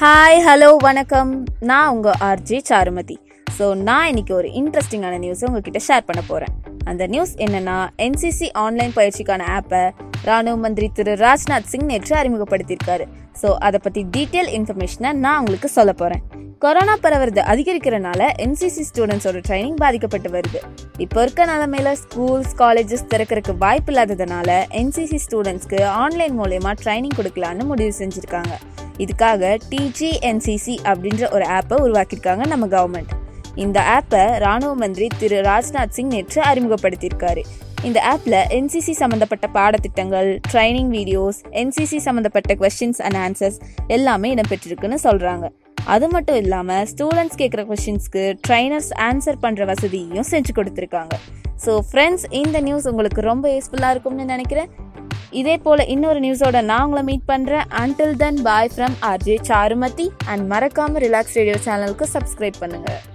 hi hello வணக்கம் நான் உங்கள் ஆர்ஜே சாருமதி ஸோ நான் இன்னைக்கு ஒரு இன்ட்ரெஸ்டிங்கான நியூஸை உங்ககிட்ட ஷேர் பண்ண போகிறேன் அந்த நியூஸ் என்னன்னா என்சிசி ஆன்லைன் பயிற்சிக்கான ஆப்பை ராணுவ மந்திரி திரு ராஜ்நாத் சிங் நேற்று அறிமுகப்படுத்தியிருக்காரு ஸோ அதை பற்றி டீட்டெயில் இன்ஃபர்மேஷனை நான் உங்களுக்கு சொல்ல போகிறேன் கொரோனா பரவுறது அதிகரிக்கிறனால என்சிசி ஸ்டூடெண்ட்ஸோட ட்ரைனிங் பாதிக்கப்பட்டு வருது இப்போ இருக்க நிலமையில ஸ்கூல்ஸ் காலேஜஸ் திறக்கிறதுக்கு வாய்ப்பு இல்லாததுனால என்சிசி ஸ்டூடெண்ட்ஸ்க்கு ஆன்லைன் மூலயமா ட்ரைனிங் கொடுக்கலான்னு முடிவு செஞ்சுருக்காங்க இதுக்காக டிஜிஎன்சிசி அப்படின்ற ஒரு ஆப்பை உருவாக்கியிருக்காங்க நம்ம கவர்மெண்ட் இந்த ஆப்பை ராணுவ மந்திரி திரு ராஜ்நாத் சிங் நேற்று அறிமுகப்படுத்தியிருக்காரு இந்த ஆப்பில் என்சிசி சம்மந்தப்பட்ட பாடத்திட்டங்கள் ட்ரைனிங் வீடியோஸ் என்சிசி சம்மந்தப்பட்ட கொஸ்டின்ஸ் அண்ட் ஆன்சர்ஸ் எல்லாமே இடம்பெற்றிருக்குன்னு சொல்கிறாங்க அது மட்டும் இல்லாமல் ஸ்டூடெண்ட்ஸ் கேட்குற கொஷின்ஸ்க்கு ட்ரைனர்ஸ் ஆன்சர் பண்ணுற வசதியையும் செஞ்சு கொடுத்துருக்காங்க ஸோ ஃப்ரெண்ட்ஸ் இந்த நியூஸ் உங்களுக்கு ரொம்ப யூஸ்ஃபுல்லாக இருக்கும்னு நினைக்கிறேன் இதே போல் இன்னொரு நியூஸோட நான் உங்களை மீட் பண்ணுறேன் until then bye from RJ Charumathi and மறக்காமல் ரிலாக்ஸ் ரேடியோ சேனலுக்கு சப்ஸ்கிரைப் பண்ணுங்கள்